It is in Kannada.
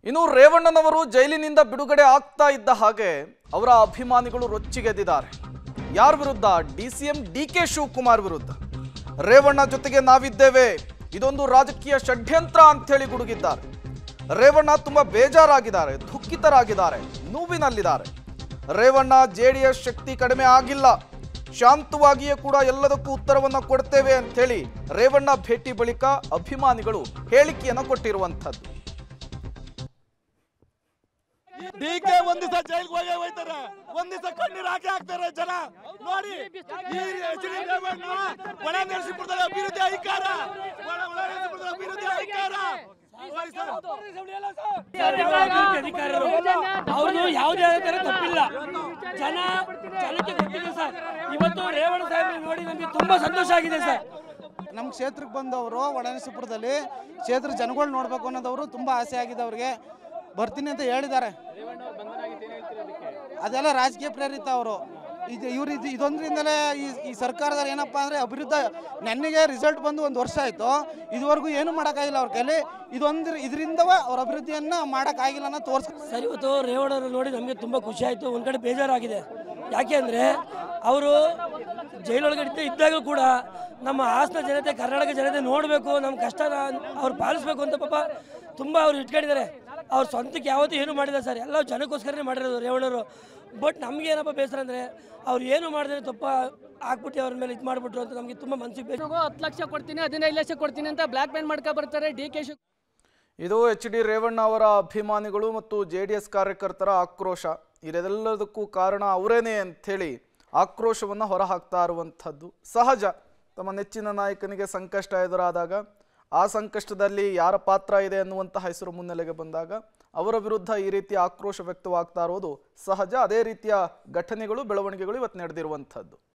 ಇನ್ನು ರೇವಣ್ಣನವರು ಜೈಲಿನಿಂದ ಬಿಡುಗಡೆ ಆಗ್ತಾ ಇದ್ದ ಹಾಗೆ ಅವರ ಅಭಿಮಾನಿಗಳು ರೊಚ್ಚಿಗೆದ್ದಿದ್ದಾರೆ ಯಾರ ವಿರುದ್ಧ D C M D K Shivakumar ವಿರುದ್ಧ ರೇವಣ್ಣ ಜೊತೆಗೆ ನಾವಿದ್ದೇವೆ ಇದೊಂದು ರಾಜಕೀಯ ಷಡ್ಯಂತ್ರ ಅಂಥೇಳಿ ಗುಡುಗಿದ್ದಾರೆ ರೇವಣ್ಣ ತುಂಬಾ ಬೇಜಾರಾಗಿದ್ದಾರೆ ದುಃಖಿತರಾಗಿದ್ದಾರೆ ನೋವಿನಲ್ಲಿದ್ದಾರೆ ರೇವಣ್ಣ ಜೆ ಡಿ ಎಸ್ ಶಕ್ತಿ ಕಡಿಮೆ ಆಗಿಲ್ಲ ಶಾಂತವಾಗಿಯೇ ಕೂಡ ಎಲ್ಲದಕ್ಕೂ ಉತ್ತರವನ್ನ ಕೊಡ್ತೇವೆ ಅಂಥೇಳಿ ರೇವಣ್ಣ ಭೇಟಿ ಬಳಿಕ ಅಭಿಮಾನಿಗಳು ಹೇಳಿಕೆಯನ್ನು ಕೊಟ್ಟಿರುವಂಥದ್ದು ಡಿ ಕೆ ಒಂದ್ ದಿವಸ ಜೈಲ್ಗೆ ಹೋಗೇ ಹೋಯ್ತಾರೆ ಒಂದ್ ದಿವಸ ಕಣ್ಣೀರ್ ಹಾಕಿ ಹಾಕ್ತಾರೆ ಜನ ನೋಡಿ ಈ ಎಚ್ ಡಿ ರೇವಣ್ಣ ಒಳ ನರಸೀಪುರದಲ್ಲಿ ಅಭಿವೃದ್ಧಿ ಅಧಿಕಾರ ಒಳ ಒಳ ನರಸೀಪುರದಲ್ಲಿ ಅಭಿವೃದ್ಧಿ ಅಧಿಕಾರ ನೋಡಿ ಸರ್. ಅಧಿಕಾರಿಗಳು ಅವ್ರದ್ದು ಯಾವುದೇ ತರ ತಪ್ಪಿಲ್ಲ ಜನ ಜನಕ್ಕೆ ಗೊತ್ತಿದೆ ಸರ್ ಇವತ್ತು ರೇವಣ್ಣ ಸಾಹೇಬ್ ನೋಡಿ ನಮಗೆ ತುಂಬಾ ಸಂತೋಷ ಆಗಿದೆ ಸರ್ ನಮ್ಮ ಕ್ಷೇತ್ರಕ್ಕೆ ಬಂದವರು ಒಳನರಸೀಪುರದಲ್ಲಿ ಕ್ಷೇತ್ರ ಜನಗಳು ನೋಡಬೇಕು ಅನ್ನೋದವರು ತುಂಬ ಆಸೆ ಆಗಿದೆ ಅವ್ರಿಗೆ ಬರ್ತೀನಿ ಅಂತ ಹೇಳಿದ್ದಾರೆ ಅದೆಲ್ಲ ರಾಜಕೀಯ ಪ್ರೇರಿತ ಅವರು ಇದು ಇವ್ರು ಇದು ಇದೊಂದರಿಂದಲೇ ಈ ಈ ಸರ್ಕಾರದಲ್ಲಿ ಏನಪ್ಪ ಅಂದರೆ ಅಭಿವೃದ್ಧಿ ನನಗೆ ರಿಸಲ್ಟ್ ಬಂದು ಒಂದು ವರ್ಷ ಆಯಿತು ಇದುವರೆಗೂ ಏನು ಮಾಡೋಕ್ಕಾಗಿಲ್ಲ ಅವ್ರ ಕೈಲಿ ಇದೊಂದು ಇದರಿಂದವ ಅವ್ರ ಅಭಿವೃದ್ಧಿಯನ್ನು ಮಾಡೋಕ್ಕಾಗಿಲ್ಲ ಅನ್ನೋ ತೋರ್ಸ್ ಸರ್ ಇವತ್ತು ರೇವಣ್ಣವ್ರು ನೋಡಿ ನಮಗೆ ತುಂಬ ಖುಷಿ ಆಯಿತು ಒಂದು ಕಡೆ ಬೇಜಾರಾಗಿದೆ ಯಾಕೆ ಅಂದರೆ ಅವರು ಜೈಲೊಳಗಡೆ ಇದ್ದಾಗ ಕೂಡ ನಮ್ಮ ಹಾಸನ ಜನತೆ ಕರ್ನಾಟಕ ಜನತೆ ನೋಡಬೇಕು ನಮ್ಮ ಕಷ್ಟನ ಅವ್ರು ಪಾಲಿಸ್ಬೇಕು ಅಂತ ಪಾಪ ತುಂಬ ಅವ್ರು ಇಟ್ಕೊಂಡಿದ್ದಾರೆ ಅವ್ರ ಸ್ವಂತಕ್ಕೆ ಯಾವತ್ತೂ ಏನು ಮಾಡಿಲ್ಲ ಸರ್ ಎಲ್ಲ ಜನಕ್ಕೋಸ್ಕರನೇ ಮಾಡಿರೋದು ರೇವಣ್ಣವರು ಬಟ್ ನಮ್ಗೆ ಏನಪ್ಪ ಬೇಸರ ಅಂದರೆ ಅವ್ರು ಏನು ಮಾಡಿದ್ರೆ ತಪ್ಪ ಹಾಕ್ಬಿಟ್ಟು ಅವ್ರ ಮೇಲೆ ಇದು ಮಾಡಿಬಿಟ್ರು ಅಂತ ನಮಗೆ ತುಂಬ ಮನಸ್ಸಿಗೆ ಬೇಸರ ಎಲ್ರಿಗೂ ಹತ್ತು ಲಕ್ಷ ಕೊಡ್ತೀನಿ ಹದಿನೈದು ಲಕ್ಷ ಕೊಡ್ತೀನಿ ಅಂತ ಬ್ಲ್ಯಾಕ್ ಮೇಲ್ ಮಾಡ್ಕೊ ಬರ್ತಾರೆ ಡಿ ಕೆ ಶಿವ್ ಇದು ಎಚ್ ಡಿ ರೇವಣ್ಣ ಅವರ ಅಭಿಮಾನಿಗಳು ಮತ್ತು ಜೆ ಡಿ ಎಸ್ ಕಾರ್ಯಕರ್ತರ ಆಕ್ರೋಶ ಇದೆಲ್ಲದಕ್ಕೂ ಕಾರಣ ಅವರೇನೆ ಅಂಥೇಳಿ ಆಕ್ರೋಶವನ್ನು ಹೊರಹಾಕ್ತಾ ಇರುವಂಥದ್ದು ಸಹಜ ತಮ್ಮ ನೆಚ್ಚಿನ ನಾಯಕನಿಗೆ ಸಂಕಷ್ಟ ಎದುರಾದಾಗ ಆ ಸಂಕಷ್ಟದಲ್ಲಿ ಯಾರ ಪಾತ್ರ ಇದೆ ಅನ್ನುವಂತಹ ಹೆಸರು ಮುನ್ನೆಲೆಗೆ ಬಂದಾಗ ಅವರ ವಿರುದ್ಧ ಈ ರೀತಿಯ ಆಕ್ರೋಶ ವ್ಯಕ್ತವಾಗ್ತಾ ಇರೋದು ಸಹಜ ಅದೇ ರೀತಿಯ ಘಟನೆಗಳು ಬೆಳವಣಿಗೆಗಳು ಇವತ್ತು ನಡೆದಿರುವಂಥದ್ದು